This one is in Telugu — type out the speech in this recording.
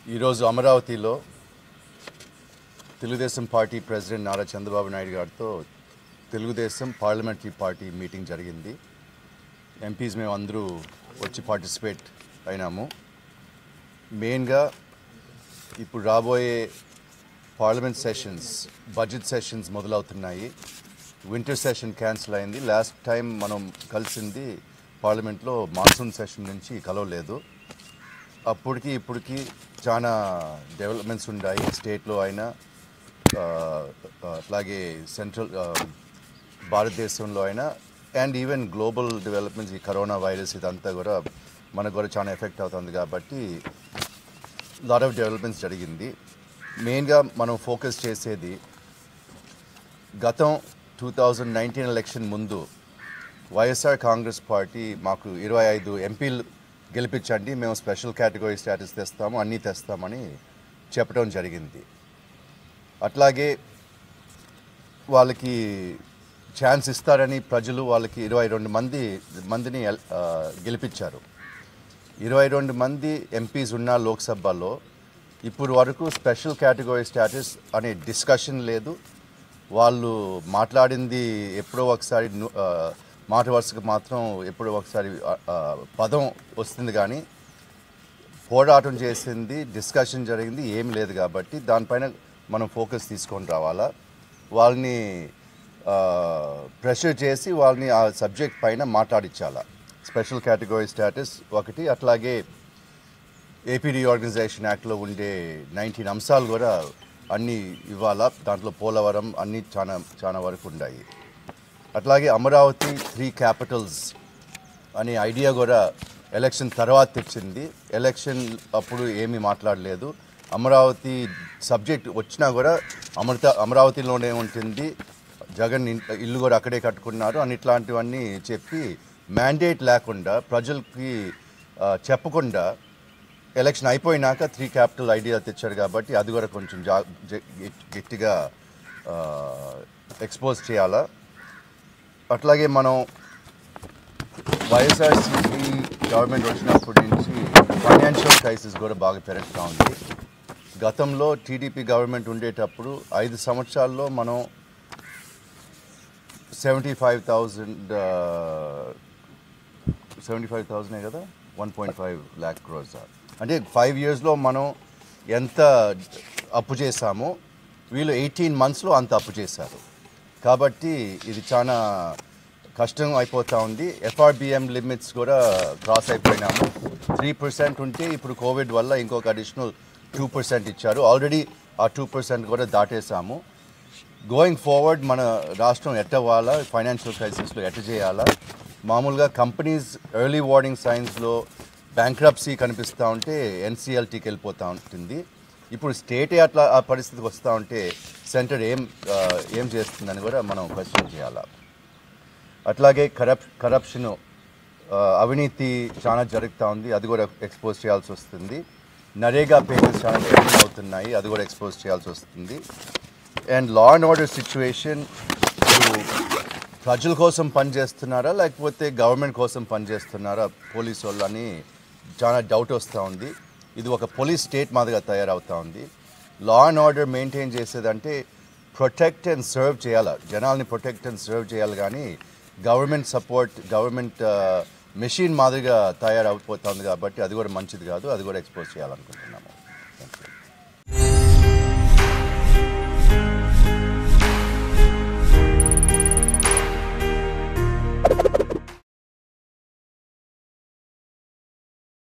ఈరోజు అమరావతిలో తెలుగుదేశం పార్టీ ప్రెసిడెంట్ నారా చంద్రబాబు నాయుడు గారితో తెలుగుదేశం పార్లమెంటరీ పార్టీ మీటింగ్ జరిగింది ఎంపీస్ మేము అందరూ వచ్చి పార్టిసిపేట్ అయినాము మెయిన్గా ఇప్పుడు రాబోయే పార్లమెంట్ సెషన్స్ బడ్జెట్ సెషన్స్ మొదలవుతున్నాయి వింటర్ సెషన్ క్యాన్సిల్ అయింది లాస్ట్ టైం మనం కలిసింది పార్లమెంట్లో మాన్సూన్ సెషన్ నుంచి కలవలేదు అప్పటికి ఇప్పటికి చాలా డెవలప్మెంట్స్ ఉన్నాయి స్టేట్లో అయినా ఆ, ఆ, అట్లాగే సెంట్రల్ ఆ, భారతదేశంలో అయినా అండ్ ఈవెన్ గ్లోబల్ డెవలప్మెంట్స్ ఈ కరోనా వైరస్ ఇదంతా కూడా మనకు కూడా చాలా ఎఫెక్ట్ అవుతుంది కాబట్టి లాట్ ఆఫ్ డెవలప్మెంట్స్ జరిగింది మెయిన్గా మనం ఫోకస్ చేసేది గతం టూ థౌజండ్ నైన్టీన్ ఎలక్షన్ ముందు వైఎస్ఆర్ కాంగ్రెస్ పార్టీ మాకు ఇరవై ఐదు ఎంపీలు గెలిపించండి మేము స్పెషల్ కేటగిరీ స్టేటస్ తెస్తాము అన్నీ తెస్తామని చెప్పడం జరిగింది అట్లాగే వాళ్ళకి ఛాన్స్ ఇస్తారని ప్రజలు వాళ్ళకి ఇరవై రెండు మంది మందిని ఎల్- ఆ, గెలిపించారు ఇరవై రెండు మంది ఎంపీస్ ఉన్న లోక్సభలో ఇప్పుడు వరకు స్పెషల్ కేటగిరీ స్టేటస్ అనే డిస్కషన్ లేదు వాళ్ళు మాట్లాడింది ఎప్పుడో ఒకసారి ను- ఆ, మాట వరుసకు మాత్రం ఎప్పుడో ఒకసారి ఆ, ఆ, పదం వస్తుంది కానీ పోరాటం చేసింది డిస్కషన్ జరిగింది ఏం లేదు కాబట్టి దానిపైన మనం ఫోకస్ తీసుకొని రావాలా వాళ్ళని ప్రెషర్ చేసి వాళ్ళని ఆ సబ్జెక్ట్ పైన మాట్లాడించాలా స్పెషల్ కేటగిరీ స్టేటస్ ఒకటి అట్లాగే ఏపీ రీఆర్గనైజేషన్ యాక్ట్లో ఉండే నైన్టీన్ అంశాలు కూడా అన్నీ ఇవ్వాలా దాంట్లో పోలవరం అన్నీ చాలా చాలా వరకు ఉన్నాయి అట్లాగే అమరావతి త్రీ క్యాపిటల్స్ అనే ఐడియా కూడా ఎలక్షన్ తర్వాత తెచ్చింది ఎలక్షన్ అప్పుడు ఏమీ మాట్లాడలేదు అమరావతి సబ్జెక్ట్ వచ్చినా కూడా అమృత అమరావతిలోనే ఉంటుంది జగన్ ఇన్- ఇల్లు కూడా అక్కడే కట్టుకున్నారు అని ఇట్లాంటివన్నీ చెప్పి మ్యాండేట్ లేకుండా ప్రజలకి ఆ, చెప్పకుండా ఎలక్షన్ అయిపోయినాక త్రీ క్యాపిటల్ ఐడియా తెచ్చారు కాబట్టి అది కూడా కొంచెం జా జ- గట్టిగా ఎక్స్పోజ్ చేయాలా అట్లాగే మనం వైఎస్ఆర్సీపీ గవర్నమెంట్ వచ్చినప్పటి నుంచి ఫైనాన్షియల్ క్రైసిస్ కూడా బాగా పెరుగుతూ ఉంది గతంలో టీడీపీ గవర్నమెంట్ ఉండేటప్పుడు ఐదు సంవత్సరాల్లో మనం seventy five thousand seventy five థౌజండే కదా one point five lakh crores అంటే ఫైవ్ ఇయర్స్లో మనం ఎంత అప్పు చేశామో వీళ్ళు ఎయిటీన్ మంత్స్లో అంత అప్పు చేశారు కాబట్టి ఇది చాలా కష్టం అయిపోతూ ఉంది ఎఫ్ఆర్బిఎం లిమిట్స్ కూడా క్రాస్ అయిపోయినాము త్రీ పర్సెంట్ ఉంటే ఇప్పుడు కోవిడ్ వల్ల ఇంకొక అడిషనల్ టూ పర్సెంట్ ఇచ్చారు ఆల్రెడీ ఆ టూ పర్సెంట్ కూడా దాటేసాము గోయింగ్ ఫార్వర్డ్ మన రాష్ట్రం ఎట్టవాలా ఫైనాన్షియల్ క్రైసిస్లో ఎట్ట చేయాలా మామూలుగా కంపెనీస్ ఎర్లీ వార్నింగ్ సైన్స్లో బ్యాంక్రప్సీ కనిపిస్తూ ఉంటే ఎన్సీఎల్టీకి వెళ్ళిపోతూ ఉంటుంది ఇప్పుడు స్టేటే అట్లా ఆ పరిస్థితికి వస్తూ ఉంటే సెంటర్ ఏం ఆ, ఏం చేస్తుందని కూడా మనం క్వశ్చన్ చేయాలా అట్లాగే కరప్ కరప్షన్ అవినీతి చాలా జరుగుతూ ఉంది అది కూడా ఎక్స్పోజ్ చేయాల్సి వస్తుంది నరేగా పేమెంట్స్ చాలా పెండింగ్ అవుతున్నాయి అది కూడా ఎక్స్పోజ్ చేయాల్సి వస్తుంది and law and order situation ప్రజల కోసం పనిచేస్తున్నారా లేకపోతే గవర్నమెంట్ కోసం పనిచేస్తున్నారా పోలీసు వాళ్ళు అని చాలా డౌట్ వస్తూ ఉంది ఇది ఒక పోలీస్ స్టేట్ మాదిరిగా తయారవుతూ ఉంది లా అండ్ ఆర్డర్ మెయింటైన్ చేసేదంటే ప్రొటెక్ట్ అండ్ సర్వ్ చేయాలి జనాల్ని ప్రొటెక్ట్ అండ్ సర్వ్ చేయాలి కానీ గవర్నమెంట్ సపోర్ట్ గవర్నమెంట్ మెషిన్ మాదిరిగా తయారైపోతుంది కాబట్టి అది కూడా మంచిది కాదు అది కూడా ఎక్స్పోజ్ చేయాలనుకుంటున్నాము